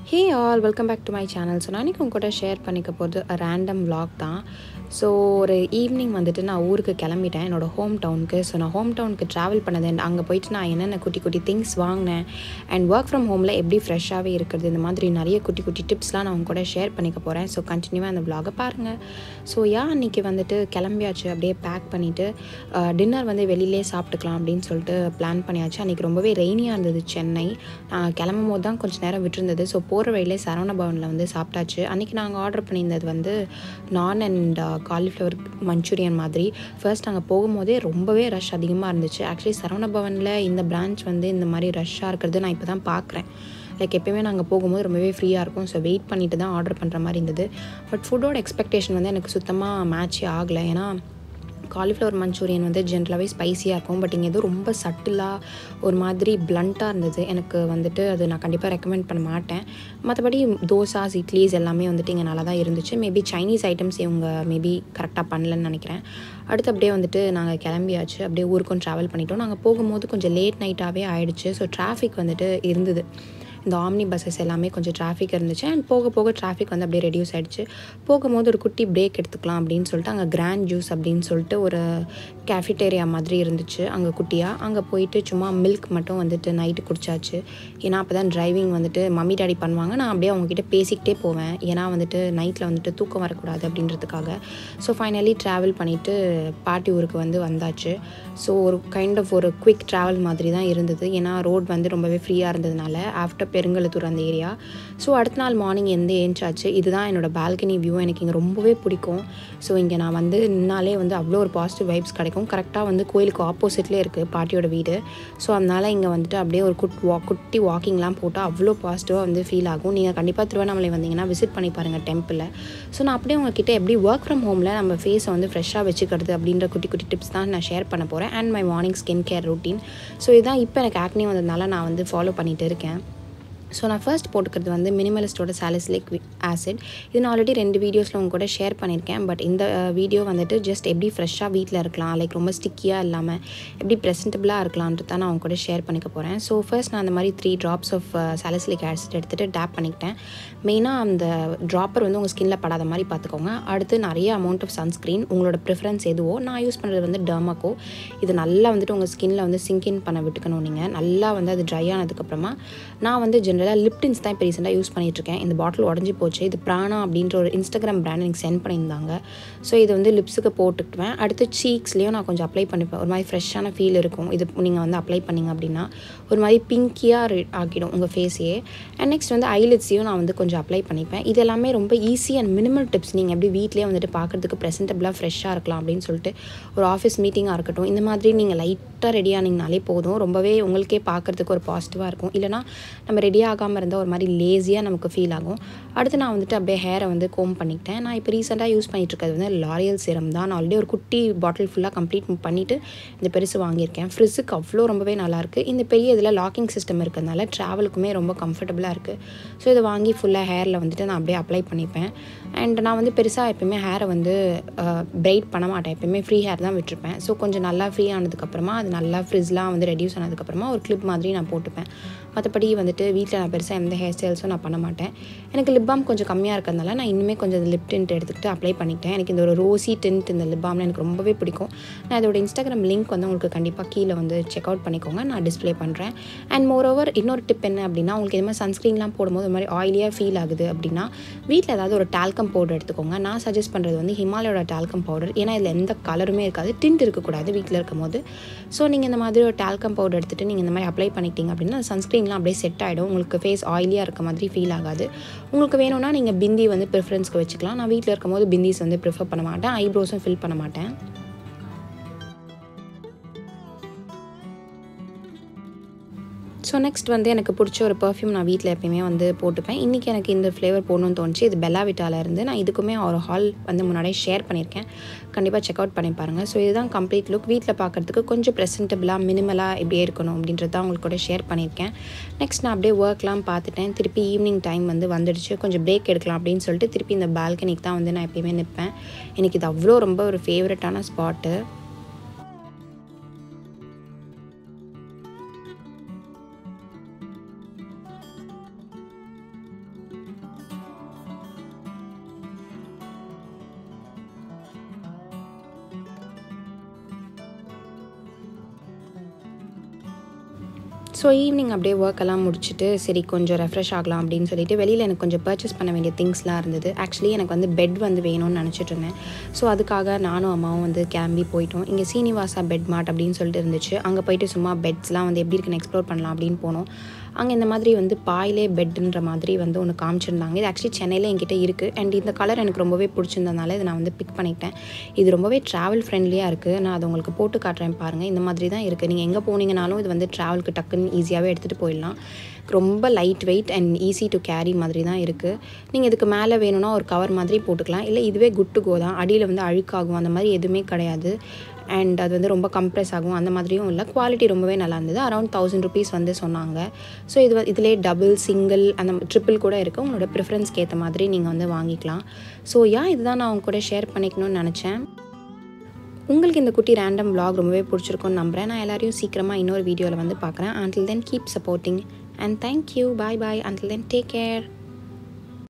hey all welcome back to my channel so நான் இன்றைக்கி உங்க கூட ஷேர் பண்ணிக்க போகிறது ரேண்டம் vlog தான் ஸோ ஒரு ஈவினிங் வந்துட்டு நான் ஊருக்கு கிளம்பிட்டேன் என்னோடய ஹோம் டவுனுக்கு ஸோ நான் ஹோம் டவுனுக்கு ட்ராவல் பண்ணது and அங்கே போயிட்டு நான் என்னென்ன குட்டி குட்டி திங்ஸ் வாங்கினேன் அண்ட் ஒர்க் ஃப்ரம் ஹோமில் எப்படி ஃப்ரெஷ்ஷாகவே இருக்கிறது இந்த மாதிரி நிறைய குட்டி குட்டி டிப்ஸ்லாம் நான் உங்க கூட ஷேர் பண்ணிக்க போகிறேன் ஸோ கண்டினியூவாக அந்த vlog-அ பாருங்கள் ஸோ யா அன்றைக்கி வந்துட்டு கிளம்பியாச்சு அப்படியே பேக் பண்ணிவிட்டு டின்னர் வந்து வெளியிலே சாப்பிட்டுக்கலாம் அப்படின்னு சொல்லிட்டு பிளான் பண்ணியாச்சு அன்றைக்கி ரொம்பவே ரெய்னியாக இருந்தது சென்னை நான் கிளம்பும் போது தான் கொஞ்சம் நேரம் விட்டுருந்தது ஸோ போகிற வழியிலே சரவண பவனில் வந்து சாப்பிட்டாச்சு அன்றைக்கி நாங்கள் ஆர்டர் பண்ணியிருந்தது வந்து நான் அண்ட் காலிஃப்ளவர் மஞ்சூரியன் மாதிரி ஃபர்ஸ்ட் நாங்கள் போகும்போதே ரொம்பவே ரஷ் அதிகமாக இருந்துச்சு ஆக்சுவலி சரவண பவனில் இந்த பிரான்ச் வந்து இந்த மாதிரி ரஷ்ஷாக இருக்கிறது நான் இப்போ தான் பார்க்குறேன் லைக் எப்பயுமே நாங்கள் போகும்போது ரொம்பவே ஃப்ரீயாக இருக்கும் ஸோ வெயிட் பண்ணிட்டு தான் ஆர்டர் பண்ணுற மாதிரி இருந்தது பட் ஃபுட்டோட எக்ஸ்பெக்டேஷன் வந்து எனக்கு சுத்தமாக மேட்சே ஆகலை ஏன்னா காலிஃப்ளவர் மஞ்சூரியன் வந்து ஜென்ரலாகவே ஸ்பைஸியாக இருக்கும் பட் இங்கே எதுவும் ரொம்ப சட்டிலாக ஒரு மாதிரி பிளண்ட்டாக இருந்தது எனக்கு வந்துட்டு அது நான் கண்டிப்பாக ரெக்கமெண்ட் பண்ண மாட்டேன் மற்றபடி தோசாஸ் இட்லிஸ் எல்லாமே வந்துட்டு இங்கே நல்லா தான் இருந்துச்சு மேபி சைனீஸ் ஐட்டம்ஸ் இவங்க மேபி கரெக்டாக பண்ணலன்னு நினைக்கிறேன் அடுத்து அப்படியே வந்துட்டு நாங்கள் கிளம்பியாச்சு அப்படியே ஊருக்கும் ட்ராவல் பண்ணிட்டோம் நாங்கள் போகும்போது கொஞ்சம் லேட் நைட்டாகவே ஆயிடுச்சு ஸோ டிராஃபிக் வந்துட்டு இருந்தது இந்த ஆம்னி பஸ்ஸஸ் எல்லாமே கொஞ்சம் டிராஃபிக் இருந்துச்சு அண்ட் போக போக டிராஃபிக் வந்து அப்படியே ரெடியூஸ் ஆகிடுச்சு போகும்போது ஒரு குட்டி பிரேக் எடுத்துக்கலாம் அப்படின்னு சொல்லிட்டு அங்கே கிராண்ட் ஜூஸ் அப்படின்னு சொல்லிட்டு ஒரு கேஃபிட்டேரியா மாதிரி இருந்துச்சு அங்கே குட்டியாக அங்கே போயிட்டு சும்மா மில்க் மட்டும் வந்துட்டு நைட்டு குடிச்சாச்சு ஏன்னா அப்போ தான் டிரைவிங் வந்துட்டு மம்மி டாடி பண்ணுவாங்க நான் அப்படியே அவங்கக்கிட்ட பேசிக்கிட்டே போவேன் ஏன்னா வந்துட்டு நைட்டில் வந்துட்டு தூக்கம் வரக்கூடாது அப்படின்றதுக்காக ஸோ ஃபைனலி ட்ராவல் பண்ணிவிட்டு பாட்டி ஊருக்கு வந்து வந்தாச்சு ஸோ ஒரு கைண்ட் ஆஃப் ஒரு குவிக் ட்ராவல் மாதிரி தான் இருந்தது ஏன்னா ரோட் வந்து ரொம்பவே ஃப்ரீயாக இருந்ததுனால ஆஃப்டர் பெருங்கலத்தூர் அந்த ஏரியா ஸோ அடுத்த நாள் மார்னிங் எந்த ஏஞ்சாச்சு இதுதான் என்னோட பால்கனி வியூ எனக்கு இங்கே ரொம்பவே பிடிக்கும் ஸோ இங்கே நான் வந்து நின்னாலே வந்து அவ்வளோ ஒரு பாசிட்டிவ் வைப்ஸ் கிடைக்கும் கரெக்டாக வந்து கோயிலுக்கு ஆப்போசிட்லேயே இருக்குது பாட்டியோட வீடு ஸோ அதனால் இங்கே வந்துட்டு அப்படியே ஒரு குட் வாக் குட்டி வாக்கிங்லாம் போட்டால் அவ்வளோ பாசிட்டிவாக வந்து ஃபீல் ஆகும் நீங்கள் கண்டிப்பாக திருவண்ணாமலை வந்தீங்கன்னா விசிட் பண்ணி பாருங்கள் டெம்பிளில் ஸோ நான் அப்படியே உங்ககிட்ட எப்படி ஒர்க் ஃப்ரம் ஹோமில் நம்ம ஃபேஸை வந்து ஃப்ரெஷ்ஷாக வச்சுக்கிறது அப்படின்ற குட்டி குட்டி டிப்ஸ் தான் நான் ஷேர் பண்ண போகிறேன் and my morning skin care routine so இதுதான் இப்போ எனக்கு ஆக்னி வந்ததுனால நான் வந்து ஃபாலோ பண்ணிகிட்டு இருக்கேன் ஸோ நான் ஃபர்ஸ்ட் போட்டுக்கிறது வந்து மினிமலிஸ்டோட சாலிசிலிக் ஆசிட் இது நான் ஆல்ரெடி ரெண்டு வீடியோஸில் உங்க கூட ஷேர் பண்ணியிருக்கேன் பட் இந்த வீடியோ வந்துட்டு ஜஸ்ட் எப்படி ஃப்ரெஷ்ஷாக வீட்டில் இருக்கலாம் லைக் ரொம்ப ஸ்டிக்கியாக இல்லாமல் எப்படி ப்ரெசென்டபுளாக இருக்கலான்ட்டு தான் நான் உங்க கூட ஷேர் பண்ணிக்க போகிறேன் ஸோ ஃபர்ஸ்ட் நான் அந்த மாதிரி three drops of salicylic acid எடுத்துகிட்டு டேப் பண்ணிக்கிட்டேன் மெயினாக அந்த ட்ராப்பர் வந்து உங்கள் ஸ்கின்ல படாத மாதிரி பார்த்துக்கோங்க அடுத்து நிறைய அமௌண்ட் ஆஃப் சன்ஸ்க்ரீன் உங்களோட ப்ரிஃபரன்ஸ் எதுவோ நான் யூஸ் பண்ணுறது வந்து டர்மாக்கோ இது நல்லா வந்துட்டு உங்கள் ஸ்கின்ல வந்து சிங்கின் பண்ண விட்டுக்கணும் நீங்கள் நல்லா வந்து அது ட்ரை ஆனதுக்கப்புறமா நான் வந்து ஜென்ரல் ஜென்ரலாக லிப்டின்ஸ் தான் இப்போ ரீசெண்டாக யூஸ் பண்ணிகிட்ருக்கேன் இந்த பாட்டில் உடஞ்சி போச்சு இது ப்ரானா அப்படின்ற ஒரு இன்ஸ்டாகிராம் பிராண்ட் எனக்கு சென்ட் பண்ணியிருந்தாங்க ஸோ இது வந்து லிப்ஸுக்கு போட்டுக்குவேன் அடுத்து சீக்ஸ்லேயும் நான் கொஞ்சம் அப்ளை பண்ணிப்பேன் ஒரு மாதிரி ஃப்ரெஷ்ஷான ஃபீல் இருக்கும் இது நீங்கள் வந்து அப்ளை பண்ணிங்க அப்படின்னா ஒரு மாதிரி பிங்கியாக ஆக்கிடும் உங்கள் ஃபேஸையே அண்ட் நெக்ஸ்ட் வந்து ஐலிட்ஸையும் நான் வந்து கொஞ்சம் அப்ளை பண்ணிப்பேன் இது எல்லாமே ரொம்ப ஈஸி அண்ட் மினிமல் டிப்ஸ் நீங்கள் எப்படி வீட்லேயே வந்துட்டு பார்க்குறதுக்கு ப்ரெசென்டபுளாக ஃப்ரெஷ்ஷாக இருக்கலாம் அப்படின்னு சொல்லிட்டு ஒரு ஆஃபீஸ் மீட்டிங்காக இருக்கட்டும் இந்த மாதிரி நீங்கள் லைட்டாக ரெடி ஆனீங்கனாலே போதும் ரொம்பவே உங்களுக்கே பார்க்குறதுக்கு ஒரு பாசிட்டிவாக இருக்கும் இல்லைனா நம்ம ரெடி ஆகாமல் இருந்தால் ஒரு மாதிரி லேசியாக நமக்கு ஃபீல் ஆகும் அடுத்து நான் வந்துட்டு அப்படியே ஹேரை வந்து கோம் பண்ணிக்கிட்டேன் நான் இப்போ ரீசெண்டாக யூஸ் பண்ணிட்டு இருக்கிறது வந்து லாரியல் சிரம் தான் நான் ஆல்ரெடி ஒரு குட்டி பாட்டில் ஃபுல்லாக கம்ப்ளீட் பண்ணிவிட்டு இந்த பெருசு வாங்கியிருக்கேன் ஃப்ரிட்ஸுக்கு அவ்வளோ ரொம்பவே நல்லாயிருக்கு இந்த பெரிய இதில் லாக்கிங் சிஸ்டம் இருக்கிறதுனால ட்ராவலுக்குமே ரொம்ப கம்ஃபர்டபுளாக இருக்குது ஸோ இதை வாங்கி ஃபுல்லாக ஹேரில் வந்துட்டு நான் அப்படியே அப்ளை பண்ணிப்பேன் அண்ட் நான் வந்து பெருசாக எப்பயுமே ஹேரை வந்து பிரைட் பண்ண மாட்டேன் எப்பயுமே ஃப்ரீ ஹேர் தான் விட்டுருப்பேன் ஸோ கொஞ்சம் நல்லா ஃப்ரீ ஆனதுக்கப்புறமா அது நல்லா ஃப்ரிட்ஸ்லாம் வந்து ரெடியூஸ் ஆனதுக்கப்புறமா ஒரு கிளிப் மாதிரி நான் போட்டுப்பேன் மற்றபடி வந்துட்டு வீட்டில் நான் பெருசாக எந்த ஹேர் ஸ்டைல்ஸும் நான் பண்ண மாட்டேன் எனக்கு லிப் பாம் கொஞ்சம் கம்மியாக இருக்கிறதுனால நான் இன்னுமே கொஞ்சம் லிப் டின்ட் எடுத்துக்கிட்டு அப்ளை பண்ணிக்கிட்டேன் எனக்கு இந்த ஒரு ரோசி டின்ட் இந்த லிப் பாம்ல எனக்கு ரொம்பவே பிடிக்கும் நான் இதோட இன்ஸ்டாகிராம் லிங்க் வந்து உங்களுக்கு கண்டிப்பாக கீழே வந்து செக் அவுட் பண்ணிக்கோங்க நான் டிஸ்பிளே பண்ணுறேன் அண்ட் மோர் ஓவர் இன்னொரு டிப் என்ன அப்படின்னா உங்களுக்கு இது மாதிரி சன்ஸ்க்ரீன்லாம் போடும்போது ஒரு மாதிரி ஆயிலியாக ஃபீல் ஆகுது அப்படின்னா வீட்டில் ஏதாவது ஒரு டால்கம் பவுடர் எடுத்துக்கோங்க நான் சஜஸ்ட் பண்ணுறது வந்து ஹிமாலயோட டால்கம் பவுடர் ஏன்னா இதில் எந்த கலருமே இருக்காது டின்ட் இருக்கக்கூடாது வீட்டில் இருக்கும் போது ஸோ நீங்கள் இந்த மாதிரி ஒரு டால்கம் பவுடர் எடுத்துகிட்டு நீங்கள் இந்த மாதிரி அப்ளை பண்ணிக்கிட்டீங்க அப்படின்னா சன்ஸ்க்ரீன்லாம் அப்படியே செட் ஆகிடும் உங்களுக்கு ஃபேஸ் ஆயிலியாக இருக்க மாதிரி ஃபீல் ஆகாது உங்களுக்கு வேணும்னா நீங்கள் பிந்தி வந்து ப்ரிஃபரன்ஸ்க்கு வச்சுக்கலாம் நான் வீட்டில் இருக்கும்போது பிந்திஸ் வந்து ப்ரிஃபர் பண்ண மாட்டேன் ஐப்ரோஸும் ஃபில் பண்ண மாட்டேன் ஸோ நெக்ஸ்ட் வந்து எனக்கு பிடிச்ச ஒரு பர்ஃப்யூம் நான் வீட்டில் எப்பயுமே வந்து போட்டுப்பேன் இன்றைக்கி எனக்கு இந்த ஃப்ளேவர் போடணும்னு தோணுச்சு இது பெல்லா விட்டால இருந்து நான் இதுக்குமே ஒரு ஹால் வந்து முன்னாடியே ஷேர் பண்ணியிருக்கேன் கண்டிப்பாக செக் அவுட் பண்ணி பாருங்கள் ஸோ இதுதான் கம்ப்ளீட் லுக் வீட்டில் பார்க்குறதுக்கு கொஞ்சம் ப்ரெசென்டபுளாக மினிமலாக இப்படியே இருக்கணும் அப்படின்றது தான் உங்களுக்கு கூட ஷேர் பண்ணியிருக்கேன் நெக்ஸ்ட் நான் அப்படியே ஒர்க்லாம் பார்த்துட்டேன் திருப்பி ஈவினிங் டைம் வந்து வந்துடுச்சு கொஞ்சம் பிரேக் எடுக்கலாம் அப்படின்னு சொல்லிட்டு திருப்பி இந்த பால்கனிக்கு தான் வந்து நான் எப்பயுமே நிற்பேன் எனக்கு இது அவ்வளோ ரொம்ப ஒரு ஃபேவரட்டான ஸ்பாட்டு ஸோ ஈவினிங் அப்படியே ஒர்க் எல்லாம் முடிச்சுட்டு சரி கொஞ்சம் ரெஃப்ரெஷ் ஆகலாம் அப்படின்னு சொல்லிட்டு வெளியில் எனக்கு கொஞ்சம் பர்ச்சேஸ் பண்ண வேண்டிய திங்ஸ்லாம் இருந்தது ஆக்சுவலி எனக்கு வந்து பெட் வந்து வேணும்னு நினச்சிட்டு இருந்தேன் ஸோ அதுக்காக நானும் அம்மாவும் வந்து கிளம்பி போயிட்டோம் இங்கே சீனிவாசா பெட் மார்ட் அப்படின்னு சொல்லிட்டு இருந்துச்சு அங்கே போயிட்டு சும்மா பெட்ஸ்லாம் வந்து எப்படி இருக்குன்னு எக்ஸ்ப்ளோர் பண்ணலாம் அப்படின்னு போனோம் அங்கே இந்த மாதிரி வந்து பாயிலே பெட்டுன்ற மாதிரி வந்து ஒன்று காமிச்சிருந்தாங்க இது ஆக்சுவலி சென்னையில் என்கிட்ட இருக்குது அண்ட் இந்த கலர் எனக்கு ரொம்பவே பிடிச்சிருந்ததுனால இதை நான் வந்து பிக் பண்ணிட்டேன் இது ரொம்பவே ட்ராவல் ஃப்ரெண்ட்லியாக இருக்குது நான் அதை உங்களுக்கு போட்டு காட்டுறேன் பாருங்கள் இந்த மாதிரி தான் இருக்குது நீங்கள் எங்கே போனீங்கனாலும் இது வந்து ட்ராவலுக்கு டக்குன்னு ஈஸியாகவே எடுத்துகிட்டு போயிடலாம் ரொம்ப lightweight and easy to carry மாதிரி தான் இருக்குது நீங்கள் இதுக்கு மேலே வேணும்னா ஒரு கவர் மாதிரி போட்டுக்கலாம் இல்லை இதுவே குட் டு கோ தான் அடியில் வந்து அழுக்காகும் அந்த மாதிரி எதுவுமே கிடையாது அண்ட் அது வந்து ரொம்ப கம்ப்ரெஸ் ஆகும் அந்த மாதிரியும் இல்லை குவாலிட்டி ரொம்பவே நல்லா இருந்தது அரௌண்ட் தௌசண்ட் ருபீஸ் வந்து சொன்னாங்க ஸோ இது வ- இதிலே டபுள் சிங்கிள் அந்த ட்ரிபிள் கூட இருக்குது உங்களோட ப்ரிஃபரன்ஸ்க்கு ஏற்ற மாதிரி நீங்கள் வந்து வாங்கிக்கலாம் ஸோ யா இதுதான் நான் உங்க கூட ஷேர் பண்ணிக்கணும்னு நினச்சேன் உங்களுக்கு இந்த குட்டி ரேண்டம் vlog ரொம்பவே பிடிச்சிருக்கும்னு நம்புகிறேன் நான் எல்லாரையும் சீக்கிரமாக இன்னொரு வீடியோவில் வந்து பார்க்குறேன் until then keep supporting and thank you bye bye until then take care